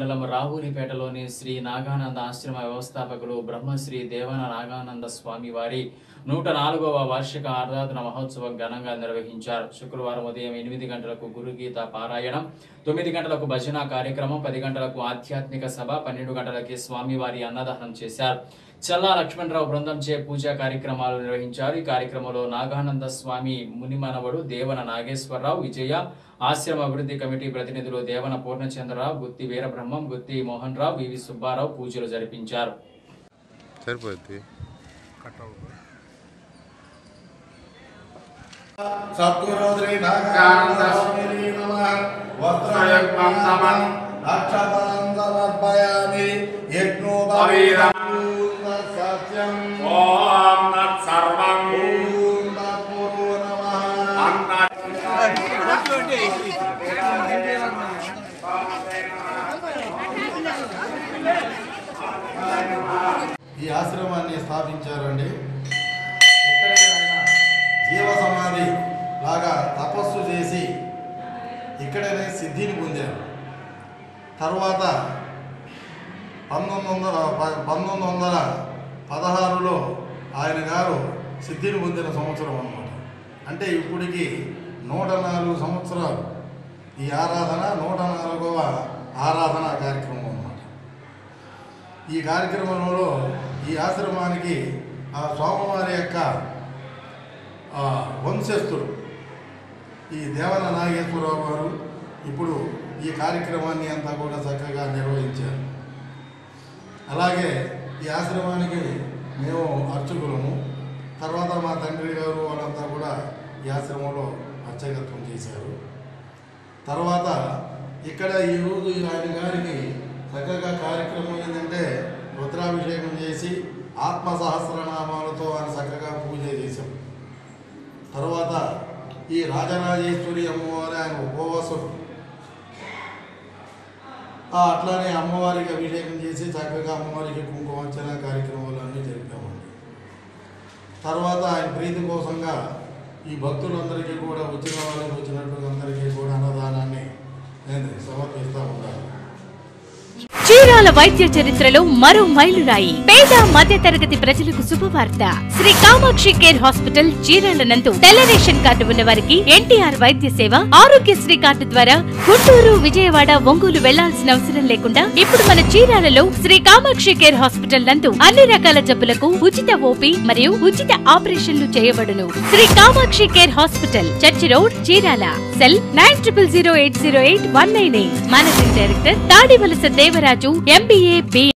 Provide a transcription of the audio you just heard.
మండలం రాహులిపేటలోని శ్రీ నాగానంద ఆశ్రమ వ్యవస్థాపకులు బ్రహ్మశ్రీ దేవన నాగానంద స్వామి వారి నూట నాలుగవ వార్షిక ఆరాధన మహోత్సవం ఘనంగా నిర్వహించారు శుక్రవారం ఉదయం ఎనిమిది గంటలకు గురుగీత పారాయణం తొమ్మిది గంటలకు భజన కార్యక్రమం పది గంటలకు ఆధ్యాత్మిక సభ పన్నెండు గంటలకి స్వామివారి అన్నదానం చేశారు చల్లా లక్ష్మణరావు బృందం చే పూజా కార్యక్రమాలు నిర్వహించారు ఈ కార్యక్రమంలో నాగానంద స్వామి మునిమనవడు దేవన నాగేశ్వరరావు విజయ ఆశ్రమ అభివృద్ధి కమిటీ ప్రతినిధులు దేవన పూర్ణచంద్రరావు గుత్తి వీరబ్రహ్మం గుత్తి మోహన్ రావు వివి సుబ్బారావు పూజలు జరిపించారు సరిపోద్ది సద్గురు శ్రీ నాగానంద స్వామిని నమః వస్త్రయుగ్మం సమన్ అక్షతరం సమర్పయామి యజ్ఞోపవీతం సత్యం ఓం తత్సర్వం ఓం తత్పురో నమః అన్న ఈ ఆశ్రమాన్ని స్థాపించారండి ఇక్కడే ఆయన జీవ సమాధి లాగా తపస్సు చేసి ఇక్కడనే సిద్ధిని పొందారు తర్వాత పంతొమ్మిది వందల ప- పంతొమ్మిది వందల పదహారులో ఆయన గారు సిద్ధిని పొందిన సంవత్సరం అన్నమాట అంటే ఇప్పటికి నూట నాలుగు సంవత్సరాలు ఈ ఆరాధన నూట నాలుగవ ఆరాధన కార్యక్రమం అన్నమాట ఈ కార్యక్రమంలో ఈ ఆశ్రమానికి ఆ స్వామివారి యొక్క ఆ, వంశస్థుడు ఈ దేవన నాగేశ్వరరావు గారు ఇప్పుడు ఈ కార్యక్రమాన్ని అంతా కూడా చక్కగా నిర్వహించారు అలాగే ఈ ఆశ్రమానికి మేము అర్చకులము తర్వాత మా తండ్రి గారు వాళ్ళంతా కూడా ఈ ఆశ్రమంలో అర్చకత్వం చేశారు తర్వాత ఇక్కడ ఈరోజు ఆయన గారికి చక్కగా కార్యక్రమం ఏంటంటే రుద్రాభిషేకం చేసి ఆత్మ సహస్రనామాలతో ఆయన చక్కగా పూజ చేశాం తర్వాత ఈ రాజరాజేశ్వరి అమ్మవారి ఆయన ఉపవాసుడు ఆ అట్లానే అమ్మవారికి అభిషేకం చేసి చక్కగా అమ్మవారికి కుంకుమార్చన కార్యక్రమాలు అన్నీ జరిపామండి తర్వాత ఆయన ప్రీతి కోసంగా ఈ భక్తులందరికీ కూడా వచ్చిన వాళ్ళకి వచ్చినట్టు అందరికీ కూడా అన్నదానాన్ని నేను సమర్పిస్తూ ఉన్నాను చీరాల వైద్య చరిత్రలో మరో మైలురాయి పేద మధ్య తరగతి ప్రజలకు శుభవార్త శ్రీ కామాక్షి కేర్ హాస్పిటల్ చీరాల నందు తెల్ల రేషన్ కార్డు ఉన్న వారికి ఎన్టీఆర్ వైద్య సేవ ఆరోగ్యశ్రీ కార్డు ద్వారా గుంటూరు విజయవాడ ఒంగోలు వెళ్లాల్సిన అవసరం లేకుండా ఇప్పుడు మన చీరాలలో శ్రీ కామాక్షి కేర్ హాస్పిటల్ నందు అన్ని రకాల జబ్బులకు ఉచిత ఓపీ మరియు ఉచిత ఆపరేషన్లు చేయబడును Sri Kamakshi care hospital church road Chirala cell nine triple zero eight zero eight one nine eight managing director Tadivalasa Devaraju MBA B